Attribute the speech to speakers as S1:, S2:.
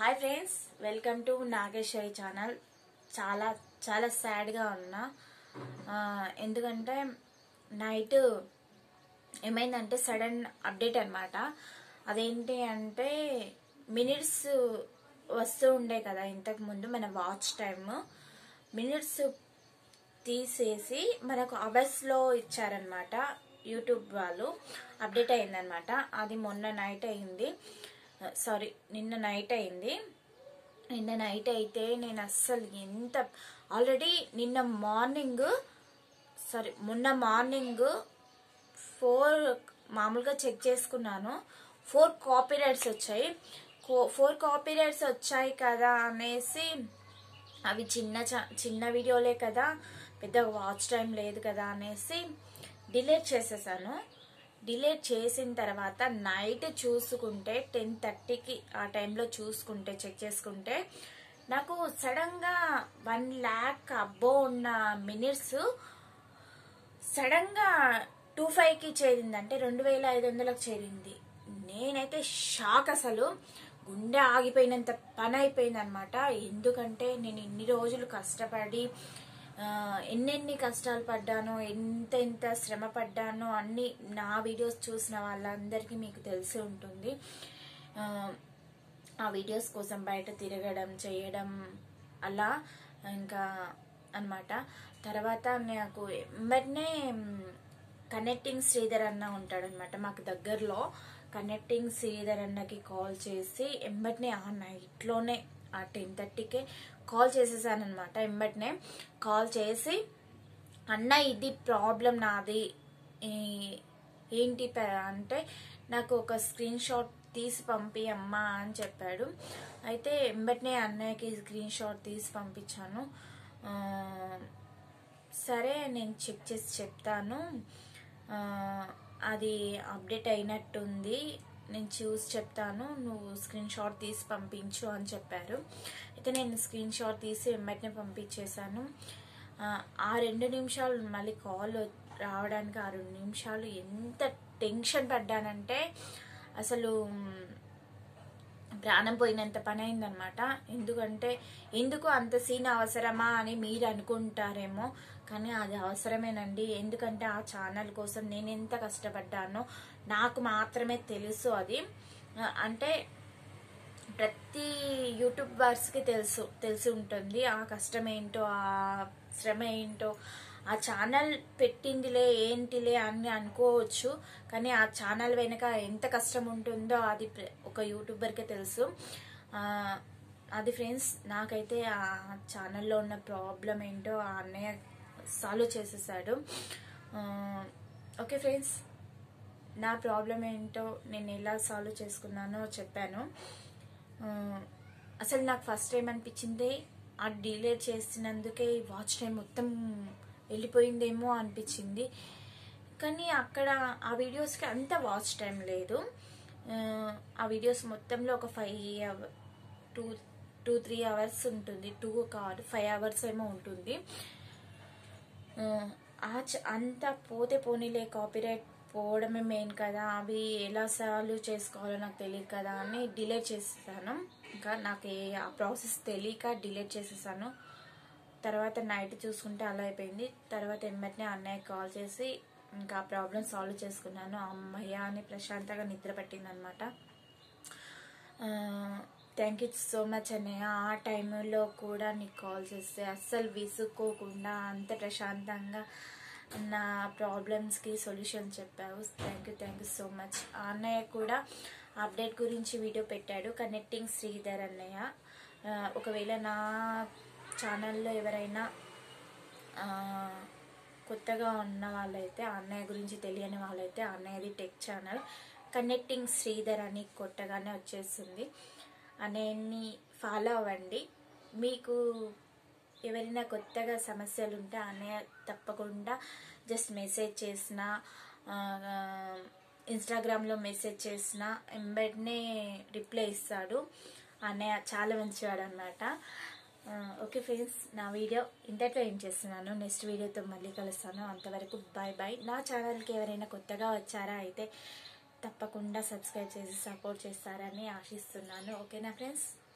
S1: hi friends welcome to Nageswari channel చాలా చాలా సాడ్గా ఉన్నా ఆ, ఎందుకంటే నైట్ ఏమైందంటే సడన్ అప్డేట్ అనమాట అదేంటి అంటే మినిట్స్ వస్తూ ఉండే కదా ఇంతకు ముందు మన వాచ్ టైమ్ మినిట్స్ తీసేసి మనకు అవర్స్లో ఇచ్చారనమాట యూట్యూబ్ వాళ్ళు అప్డేట్ అయిందనమాట అది మొన్న నైట్ అయింది సారీ నిన్న నైట్ అయింది నిన్న నైట్ అయితే నేను అస్సలు ఎంత ఆల్రెడీ నిన్న మార్నింగ్ సారీ మొన్న మార్నింగ్ ఫోర్ మామూలుగా చెక్ చేసుకున్నాను ఫోర్ కాపీ రైట్స్ వచ్చాయి ఫోర్ కాపీ రైట్స్ వచ్చాయి కదా అనేసి అవి చిన్న చ- చిన్న వీడియోలే కదా పెద్ద వాచ్ టైం లేదు కదా అనేసి డిలీట్ చేసేసాను డిలీట్ చేసిన తర్వాత నైట్ చూసుకుంటే టెన్ థర్టీకి ఆ టైంలో చూసుకుంటే చెక్ చేసుకుంటే నాకు సడన్గా వన్ ల్యాక్ అబ్బో ఉన్న మినిట్స్ సడన్ గా టూ ఫైవ్ కి చేరింది అంటే రెండు వేల ఐదు వందలకు చేరింది నేనైతే షాక్ అసలు గుండె ఆగిపోయినంత పని అయిపోయింది అనమాట ఎందుకంటే నేను ఇన్ని రోజులు కష్టపడి ఆ, ఎన్నెన్ని కష్టాలు పడ్డానో ఎంత ఎంత శ్రమ పడ్డానో అన్ని నా వీడియోస్ చూసిన వాళ్ళందరికీ మీకు తెలిసి ఉంటుంది ఆ, ఆ వీడియోస్ కోసం బయట తిరగడం చేయడం అలా ఇంకా అన్నమాట తర్వాత నాకు వెంబటనే కనెక్టింగ్ శ్రీధర్ అన్న ఉంటాడనమాట మాకు దగ్గరలో కనెక్టింగ్ శ్రీధర్ అన్నకి కాల్ చేసి ఎంబటినే ఆ నైట్లోనే ఆ టెన్ థర్టీకే కాల్ చేసేసాను అనమాట ఎంబటినే కాల్ చేసి అన్న ఇది ప్రాబ్లం నాది ఈ- ఏంటి ప- అంటే నాకు ఒక స్క్రీన్ షాట్ తీసి పంపి అమ్మా అని చెప్పాడు అయితే ఎంబటినే అన్నయ్యకి స్క్రీన్ షాట్ తీసి పంపించాను ఆ, సరే నేను చెక్ చేసి చెప్తాను ఆ, అది అప్డేట్ అయినట్టుంది నేను చూసి చెప్తాను నువ్వు స్క్రీన్ షాట్ తీసి పంపించు అని చెప్పారు అయితే నేను స్క్రీన్ షాట్ తీసి వెంబటనే పంపించేశాను ఆ, ఆ రెండు నిమిషాలు మళ్ళీ కాల్ రావడానికి ఆ రెండు నిమిషాలు ఎంత టెన్షన్ పడ్డానంటే అసలు మ్, ప్రాణం పోయినంత పని అయిందనమాట ఎందుకంటే ఎందుకు అంత సీన్ అవసరమా అని మీరు అనుకుంటారేమో కానీ అది అవసరమేనండి ఎందుకంటే ఆ ఛానల్ కోసం నేను ఎంత కష్టపడ్డానో నాకు మాత్రమే తెలుసు అది ఆ, అంటే ప్రతి యూట్యూబర్స్కి తెలుసు తెలిసి ఉంటుంది ఆ కష్టం ఏంటో ఆ శ్రమ ఏంటో ఆ ఛానల్ పెట్టిందిలే ఏంటిలే అని అనుకోవచ్చు కానీ ఆ ఛానల్ వెనుక ఎంత కష్టం ఉంటుందో అది ప్ర- ఒక యూట్యూబర్కే తెలుసు ఆ, అది ఫ్రెండ్స్ నాకైతే ఆ ఛానల్లో ఉన్న ప్రాబ్లం ఏంటో ఆ అన్నయ్య సాల్వ్ చేసేసాడు ఆ, ఓకే ఫ్రెండ్స్ నా ప్రాబ్లం ఏంటో నేను ఎలా సాల్వ్ చేసుకున్నానో చెప్పాను ఆ, అసలు నాకు ఫస్ట్ టైం అనిపించింది ఆ డిలేట్ చేసినందుకే ఈ వాచ్ టైం మొత్తం వెళ్ళిపోయిందేమో అనిపించింది కానీ అక్కడ ఆ వీడియోస్కి అంత వాచ్ టైం లేదు ఆ, ఆ వీడియోస్ మొత్తంలో ఒక five hour two two three hours ఉంటుంది టూ కాదు ఫైవ్ అవర్స్ ఏమో ఉంటుంది ఆ, ఆ చ- అంత పోతే పోనీలే కాపీరైట్ పోవడమే మెయిన్ కదా అవి ఎలా సాల్వ్ చేసుకోవాలో నాకు తెలియదు కదా అని డిలీట్ చేసేసాను ఇంకా నాకు ఏ- ఆ ప్రాసెస్ తెలియక డిలీట్ చేసేసాను తర్వాత నైట్ చూసుకుంటే అలా అయిపోయింది తర్వాత వెంబటనే అన్నయ్య కాల్ చేసి ఇంకా ఆ ప్రాబ్లం సాల్వ్ చేసుకున్నాను అమ్మయ్య అని ప్రశాంతంగా నిద్ర పట్టిందనమాట థ్యాంక్ యూ సో మచ్ అన్నయ్య ఆ టైంలో కూడా నీకు కాల్ చేస్తే అస్సలు విసుక్కోకుండా అంత ప్రశాంతంగా నా ప్రాబ్లమ్స్కి సొల్యూషన్ చెప్పావు thank you thank you so much ఆ అన్నయ్య కూడా అప్డేట్ గురించి వీడియో పెట్టాడు కనెక్టింగ్ శ్రీధర్ అన్నయ్య ఆ, ఒకవేళ నా ఛానల్లో ఎవరైనా ఆ, కొత్తగా ఉన్న వాళ్ళైతే ఆ అన్నయ్య గురించి తెలియని వాళ్ళైతే ఆ అన్నయ్యది టెక్ ఛానల్ కనెక్టింగ్ శ్రీధర్ అని కొట్టగానే వచ్చేస్తుంది అన్నయ్యని ఫాలో అవ్వండి మీకు ఎవరైనా కొత్తగా సమస్యలు ఉంటే ఆ అన్నయ్య తప్పకుండా జస్ట్ మెసేజ్ చేసిన ఇన్స్టాగ్రామ్లో మెసేజ్ చేసిన ఎంబెడ్నే రిప్లై ఇస్తాడు ఆ అన్నయ్య చాలా మంచివాడు అనమాట ఓకే ఫ్రెండ్స్ నా వీడియో ఇంతట్లో ఏం చేస్తున్నాను నెక్స్ట్ వీడియోతో మళ్ళీ కలుస్తాను అంతవరకు బాయ్ బాయ్ నా ఛానల్కి ఎవరైనా కొత్తగా వచ్చారా అయితే తప్పకుండా సబ్స్క్రైబ్ చేసి సపోర్ట్ చేస్తారని ఆశిస్తున్నాను ఓకేనా ఫ్రెండ్స్